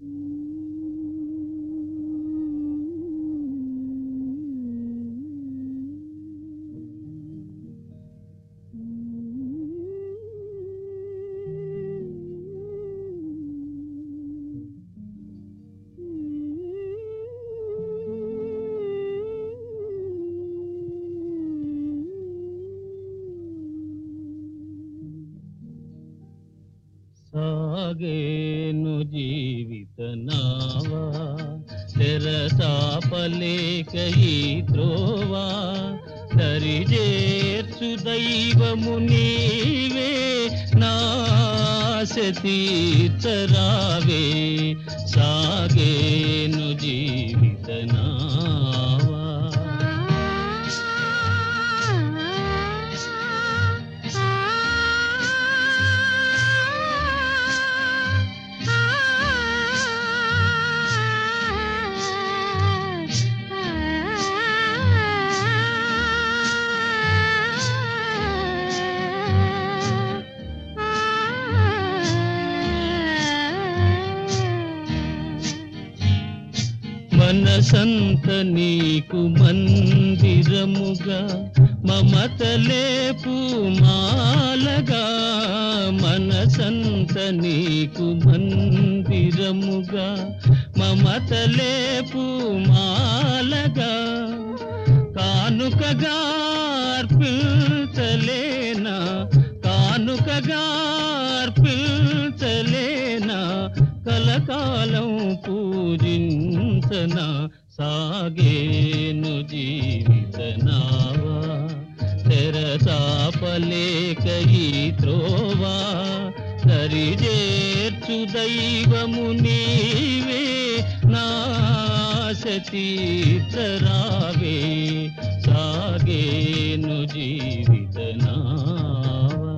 సాగేను జీవిత నావా తెరసాపలేక ఈ త్రోవా దరిజేర్చు దైవము నీవే నాశ తీర్చరావే సాగేను జీవిత నావా మనసంత నీకు మందిరముగా మమతలేపు మాలగా మనసంత నీకు మందిరముగా మమతలేపు మాలగా కానుకగా అర్పించలేనా కానుకగా అర్పించలేనా కలకాలం పూజించన సాగేను జీవిత నావా తెరసాపలేక ఈ త్రోవా సరిజేర్చు దైవము నీవే నాశ తీర్చరావే సాగేను జీవిత నావా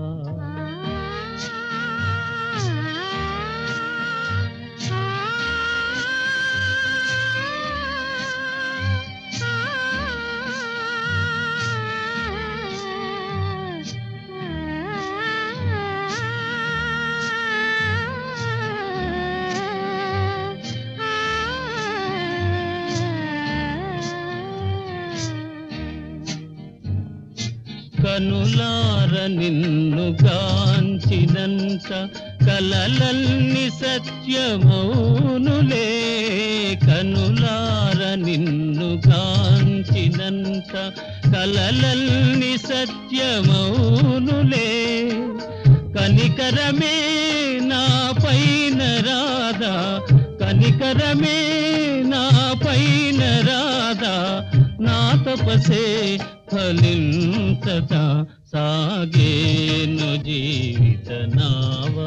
కనులార నిన్ను గాంచినంత కలలల్ని సత్యమౌనులే కనులార నిన్ను గాంచినంత కలలల్ని సత్యమౌనులే కనికరమే నా పైన రాదా కనికరమే నా పైన రాదా నా తపసే ఫలించత సాగేను జీవిత నావా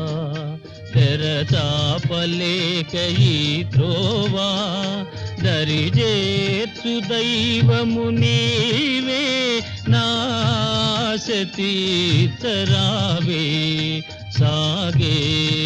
తెరచాపలేక ఈ త్రోవా దరిజేర్చు దైవము నీవే నాశ తీర్చరావే సాగే